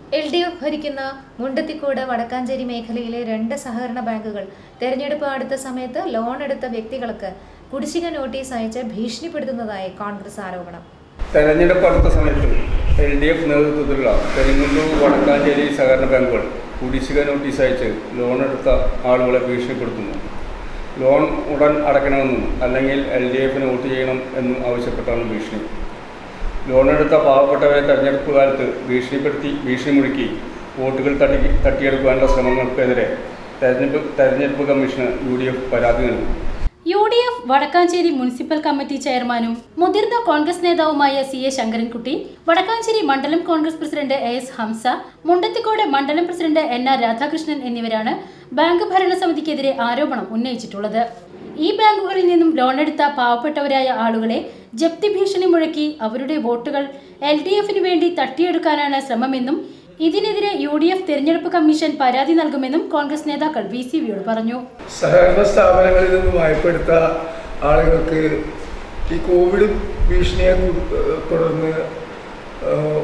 L D F ഭരിക്കുന്ന മുണ്ടത്തിക്കോട് വടക്കാഞ്ചേരി മേഖലയിലെ രണ്ട് സഹകരണ ബാങ്കുകൾ തെരഞ്ഞെടുപ്പ് അടുത്ത സമയത്ത് ലോൺ എടുത്ത വ്യക്തികൾക്ക് കുടിശ്ശിക നോട്ടീസ് അയച്ച് ഭീഷണിപ്പെടുത്തുന്നതായി കോൺഗ്രസ് ആരോപണം തെരഞ്ഞെടുപ്പ് അടുത്ത സമയത്ത് എൽ ഡി എഫ് നേതൃത്വത്തിലുള്ള പെരിങ്ങല്ലൂർ വടക്കാഞ്ചേരി സഹകരണ ബാങ്കുകൾ കുടിശ്ശിക നോട്ടീസ് അയച്ച് ലോൺ എടുത്ത ആളുകളെ ഭീഷണിപ്പെടുത്തുന്നു ലോൺ ഉടൻ അടയ്ക്കണമെന്നും അല്ലെങ്കിൽ എൽ ഡി എഫിന് വോട്ട് ചെയ്യണം എന്നും ആവശ്യപ്പെട്ടാണ് ഭീഷണി ലോൺ എടുത്ത പാവപ്പെട്ടവരെ തെരഞ്ഞെടുപ്പ് കാലത്ത് ഭീഷണിപ്പെടുത്തി ഭീഷണി മുഴുക്കി വോട്ടുകൾ തട്ടി തട്ടിയെടുക്കാനുള്ള ശ്രമങ്ങൾക്കെതിരെ തെരഞ്ഞെടുപ്പ് തെരഞ്ഞെടുപ്പ് കമ്മീഷന് യു ഡി എഫ് പരാതി നൽകി U D F Wadakkanchery municipal committee ചെയർമാനും മുതിർന്ന കോൺഗ്രസ് നേതാവുമായ സി എ ശങ്കരൻകുട്ടി വടക്കാഞ്ചേരി മണ്ഡലം Congress president A S Hamsa Mundathikode മണ്ഡലം പ്രസിഡന്റ് എൻ ആർ രാധാകൃഷ്ണൻ എന്നിവരാണ് ബാങ്ക് ഭരണസമിതിക്കെതിരെ ആരോപണം ഉന്നയിച്ചിട്ടുള്ളത് ഈ ബാങ്കുകളിൽ നിന്നും ലോണെടുത്ത പാവപ്പെട്ടവരായ ആളുകളെ ജപ്തി ഭീഷണി മുഴക്കി അവരുടെ വോട്ടുകൾ എൽ ഡി എഫിന് വേണ്ടി തട്ടിയെടുക്കാനാണ് ശ്രമമെന്നും ഇതിനെതിരെ യു ഡി എഫ് തെരഞ്ഞെടുപ്പ് കമ്മീഷൻ പരാതി നൽകുമെന്നും കോൺഗ്രസ് നേതാക്കൾ വി സി വിയോട് പറഞ്ഞു സഹകരണ സ്ഥാപനങ്ങളിൽ നിന്ന് വായ്പെടുത്ത ആളുകൾക്ക് ഈ കോവിഡ് ഭീഷണിയെ കു- തുടർന്ന് ഏഹ്,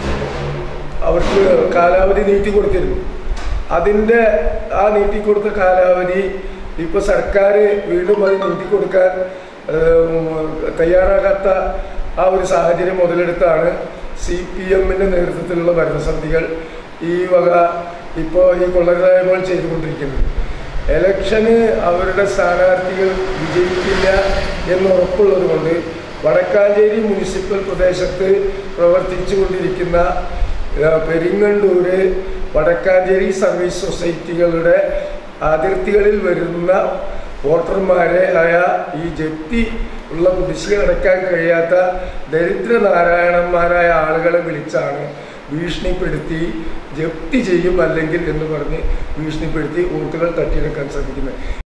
അവർക്ക് കാലാവധി നീട്ടി കൊടുത്തിരുന്നു അതിൻ്റെ ആ നീട്ടിക്കൊടുത്ത കാലാവധി ഇപ്പോൾ സർക്കാർ വീണ്ടും അത് നീട്ടിക്കൊടുക്കാൻ ഏഹ്, തയ്യാറാകാത്ത ആ ഒരു സാഹചര്യം മുതലെടുത്താണ് സി പി എമ്മിൻ്റെ നേതൃത്വത്തിലുള്ള ഭരണസമിതികൾ ഈ വക ഇപ്പോൾ ഈ കൊള്ളരുതായ്മകൾ ചെയ്തുകൊണ്ടിരിക്കുന്നത് എലക്ഷന് അവരുടെ സ്ഥാനാർത്ഥികൾ വിജയിക്കില്ല എന്ന് ഉറപ്പുള്ളത് കൊണ്ട് വടക്കാഞ്ചേരി മുനിസിപ്പൽ പ്രദേശത്ത് പ്രവർത്തിച്ചു കൊണ്ടിരിക്കുന്ന ആ, പെരിങ്ങണ്ടൂര് വടക്കാഞ്ചേരി സർവീസ് സൊസൈറ്റികളുടെ അതിർത്തികളിൽ വരുന്ന വോട്ടർമാരെ ആയ ഈ ജപ്തി ഉള്ള കുടിശ്ശിക അടയ്ക്കാൻ കഴിയാത്ത ദരിദ്ര നാരായണന്മാരായ ആളുകളെ വിളിച്ചാണ് ഭീഷണിപ്പെടുത്തി ജപ്തി ചെയ്യും അല്ലെങ്കിൽ എന്ന് പറഞ്ഞ് ഭീഷണിപ്പെടുത്തി വോട്ടുകൾ തട്ടിയെടുക്കാൻ ശ്രമിക്കുന്നത്